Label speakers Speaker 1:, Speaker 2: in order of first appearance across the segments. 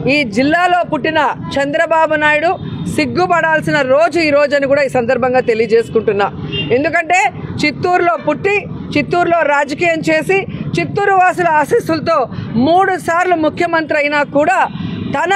Speaker 1: ఈ జిల్లాలో పుట్టిన చంద్రబాబు నాయుడు సిగ్గుపడాల్సిన రోజు ఈ రోజు అని కూడా ఈ సందర్భంగా తెలియజేసుకుంటున్నా ఎందుకంటే చిత్తూరులో పుట్టి చిత్తూరులో రాజకీయం చేసి చిత్తూరు వాసుల ఆశీస్సులతో మూడు సార్లు ముఖ్యమంత్రి అయినా కూడా తన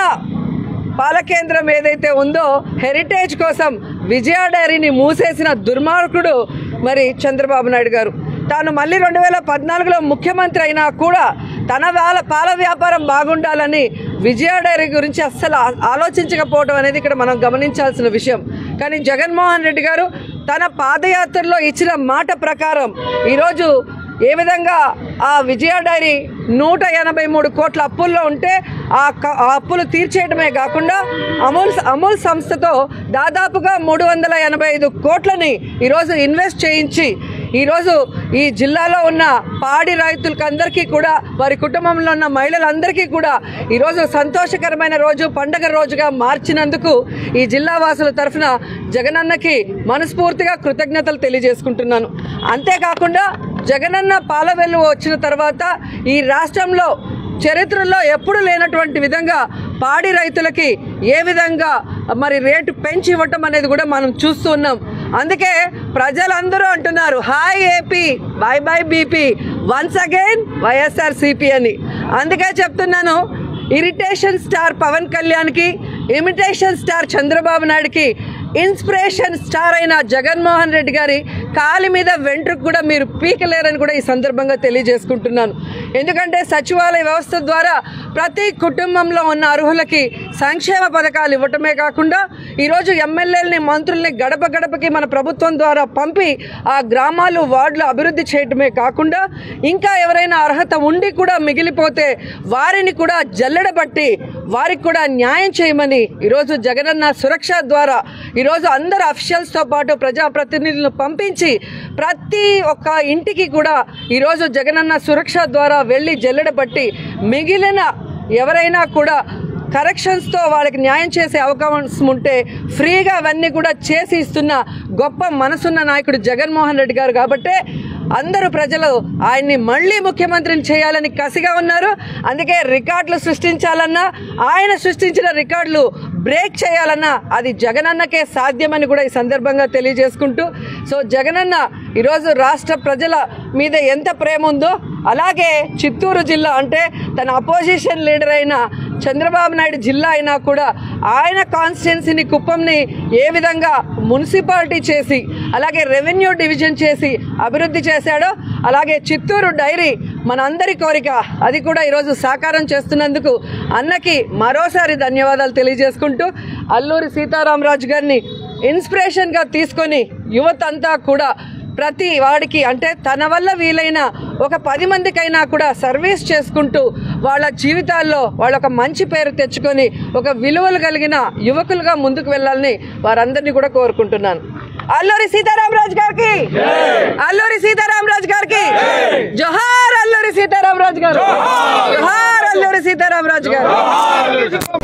Speaker 1: పాలకేంద్రం ఏదైతే ఉందో హెరిటేజ్ కోసం విజయ డైరీని మూసేసిన దుర్మార్గుడు మరి చంద్రబాబు నాయుడు గారు తాను మళ్ళీ రెండు వేల పద్నాలుగులో ముఖ్యమంత్రి అయినా కూడా తన వాళ్ళ పాల వ్యాపారం బాగుండాలని విజయ డైరీ గురించి అస్సలు ఆ- ఆలోచించకపోవడం అనేది ఇక్కడ మనం గమనించాల్సిన విషయం కానీ జగన్మోహన్ రెడ్డి గారు తన పాదయాత్రలో ఇచ్చిన మాట ప్రకారం ఈరోజు ఏ విధంగా ఆ విజయ డైరీ నూట ఎనభై మూడు కోట్ల అప్పుల్లో ఉంటే ఆ క- ఆ అప్పులు తీర్చేయడమే కాకుండా అమూల్ అమూల్ సంస్థతో దాదాపుగా మూడు వందల ఎనభై ఐదు కోట్లని ఈరోజు ఇన్వెస్ట్ చేయించి ఈరోజు ఈ జిల్లాలో ఉన్న పాడి రైతులకు అందరికీ కూడా వారి కుటుంబంలో ఉన్న మహిళలందరికీ కూడా ఈరోజు సంతోషకరమైన రోజు పండగ రోజుగా మార్చినందుకు ఈ జిల్లా వాసుల తరఫున జగనన్నకి మనస్ఫూర్తిగా కృతజ్ఞతలు తెలియజేసుకుంటున్నాను అంతేకాకుండా జగనన్న పాలవెల్లు వచ్చిన తర్వాత ఈ రాష్ట్రంలో చరిత్రలో ఎప్పుడు లేనటువంటి విధంగా పాడి రైతులకి ఏ విధంగా మరి రేటు పెంచి ఇవ్వటం అనేది కూడా మనం చూస్తూ ఉన్నాం అందుకే ప్రజలందరూ అంటున్నారు hi AP bye bye BP once again YSR CP అని అందుకే చెప్తున్నాను ఇరిటేషన్ స్టార్ పవన్ కళ్యాణ్కి ఇమిటేషన్ స్టార్ చంద్రబాబు నాయుడుకి ఇన్స్పిరేషన్ స్టార్ అయిన జగన్మోహన్ రెడ్డి గారి కాలి మీద వెంట్రుకు కూడా మీరు పీకలేరని కూడా ఈ సందర్భంగా తెలియజేసుకుంటున్నాను ఎందుకంటే సచివాలయ వ్యవస్థ ద్వారా ప్రతి కుటుంబంలో ఉన్న అర్హులకి సంక్షేమ పథకాలు ఇవ్వటమే కాకుండా ఈరోజు ఎమ్మెల్యేలని మంత్రుల్ని గడప గడపకి మన ప్రభుత్వం ద్వారా పంపి ఆ గ్రామాలు వార్డులు అభివృద్ధి చేయటమే కాకుండా ఇంకా ఎవరైనా అర్హత ఉండి కూడా మిగిలిపోతే వారిని కూడా జల్లెడబట్టి వారికి కూడా న్యాయం చేయమని ఈరోజు జగనన్న సురక్ష ద్వారా ఈరోజు అందరు అఫీషియల్స్తో పాటు ప్రజాప్రతినిధులను పంపించి ప్రతి ఒక్క ఇంటికి కూడా ఈరోజు జగనన్న సురక్ష ద్వారా వెళ్ళి జల్లెడబట్టి మిగిలిన ఎవరైనా కూడా కరెక్షన్స్తో వాళ్ళకి న్యాయం చేసే అవకాశం ఉంటే ఫ్రీగా అవన్నీ కూడా చేసి ఇస్తున్న గొప్ప మనసున్న నాయకుడు జగన్మోహన్ రెడ్డి గారు కాబట్టే అందరూ ప్రజలు ఆయన్ని మళ్ళీ ముఖ్యమంత్రిని చేయాలని కసిగా ఉన్నారు అందుకే రికార్డులు సృష్టించాలన్నా ఆయన సృష్టించిన రికార్డులు బ్రేక్ చేయాలన్నా అది జగనన్నకే సాధ్యమని కూడా ఈ సందర్భంగా తెలియజేసుకుంటూ సో జగనన్న ఈరోజు రాష్ట్ర ప్రజల మీద ఎంత ప్రేమ ఉందో అలాగే చిత్తూరు జిల్లా అంటే తన అపోజిషన్ లీడర్ అయిన చంద్రబాబు నాయుడు జిల్లా అయినా కూడా ఆయన కాన్స్టిట్యున్సీని కుప్పంని ఏ విధంగా మున్సిపాలిటీ చేసి అలాగే రెవెన్యూ డివిజన్ చేసి అభివృద్ధి చేశాడో అలాగే చిత్తూరు డైరీ మనందరి కోరిక అది కూడా ఈరోజు సాకారం చేస్తున్నందుకు అన్నకి మరోసారి ధన్యవాదాలు తెలియజేసుకుంటూ అల్లూరి సీతారామరాజు గారిని ఇన్స్పిరేషన్గా తీసుకొని యువత అంతా కూడా ప్రతి వాడికి అంటే తన వల్ల వీలైన ఒక పది మందికైనా కూడా సర్వీస్ చేసుకుంటూ వాళ్ళ జీవితాల్లో వాళ్ళ ఒక మంచి పేరు తెచ్చుకొని ఒక విలువలు కలిగిన యువకులుగా ముందుకు వెళ్ళాలని వారందరినీ కూడా కోరుకుంటున్నాను అల్లూరి సీతారామరాజు గారికి అల్లూరి సీతారామరాజు గారికి జోహార్ అల్లూరి సీతారామరాజు గారు జోహార్ అల్లూరి సీతారామరాజు గారు